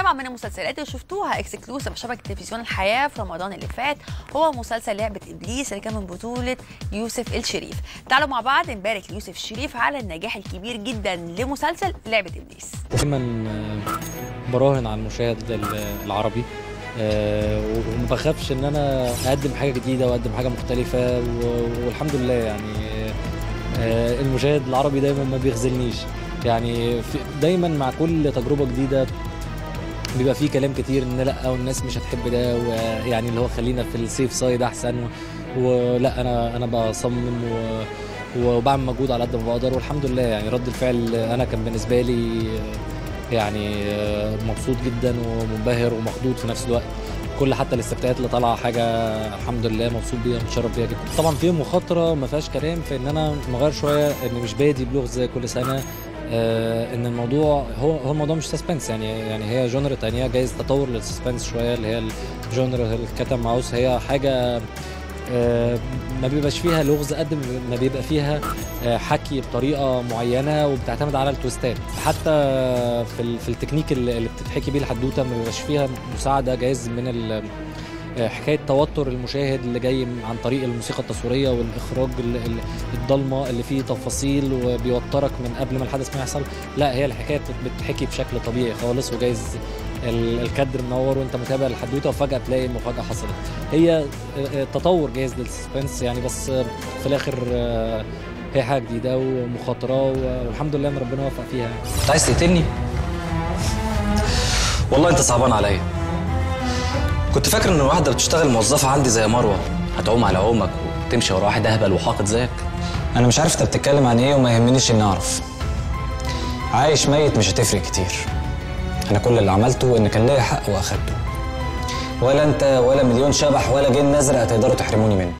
طبعا من المسلسلات اللي شفتوها اكسكلوسيف على شبكه تلفزيون الحياه في رمضان اللي فات هو مسلسل لعبه ابليس اللي كان من بطوله يوسف الشريف تعالوا مع بعض نبارك ليوسف الشريف على النجاح الكبير جدا لمسلسل لعبه ابليس دايما آه، براهن على المشاهد ال- العربي آه، وما بخافش ان انا اقدم حاجه جديده واقدم حاجه مختلفه و- والحمد لله يعني آه، المشاهد العربي دايما ما بيخذلنيش يعني في- دايما مع كل تجربه جديده بيبقى فيه كلام كتير ان لا والناس مش هتحب ده ويعني اللي هو خلينا في السيف سايد احسن و- ولا انا انا بصمم و وبعمل مجهود على قد ما بقدر والحمد لله يعني رد الفعل انا كان بالنسبه لي يعني مبسوط جدا ومنبهر ومخضوض في نفس الوقت كل حتى الاستفتاءات اللي طالعه حاجه الحمد لله مبسوط بيها ومتشرف بيها جدا طبعا في مخاطره ما فيهاش كلام في ان انا مغير شويه ان مش بادي بلغز زي كل سنه آه ان الموضوع هو هو الموضوع مش سسبنس يعني يعني هي جونر تانية جايز تطور للسسبنس شويه اللي هي الجونر الكتم ماوس هي حاجه آه، ما بيبقاش فيها لغز قد ما بيبقى فيها آه، حكي بطريقه معينه وبتعتمد على التويستات حتى في ال- في التكنيك اللي اللي بتتحكي بيه الحدوته ما بيبقاش فيها مساعده جايز من ال- آه، حكايه توتر المشاهد اللي جاي عن طريق الموسيقى التصويريه والاخراج ال- ال- الضلمه اللي فيه تفاصيل وبيوترك من قبل ما الحدث ما يحصل لا هي الحكايه بتتحكي بشكل طبيعي خالص وجايز ال- الكادر منور وانت متابع الحدوته وفجاه تلاقي مفاجاه حصلت هي آه، آه، تطور جايز للسسبنس يعني بس آه، في الاخر آه، هي حاجه جديده ومخاطره والحمد لله ان ربنا وفق فيها يعني. انت عايز تقتلني؟ والله انت صعبان عليا كنت فاكر ان واحده بتشتغل موظفه عندي زي مروه هتعوم على عومك وتمشي ورا واحد اهبل وحاقد زيك انا مش عارف انت بتتكلم عن ايه وما يهمنيش اني اعرف عايش ميت مش هتفرق كتير انا كل اللي عملته ان كان ليا حق واخدته ولا انت ولا مليون شبح ولا جن ازرق تقدروا تحرموني منه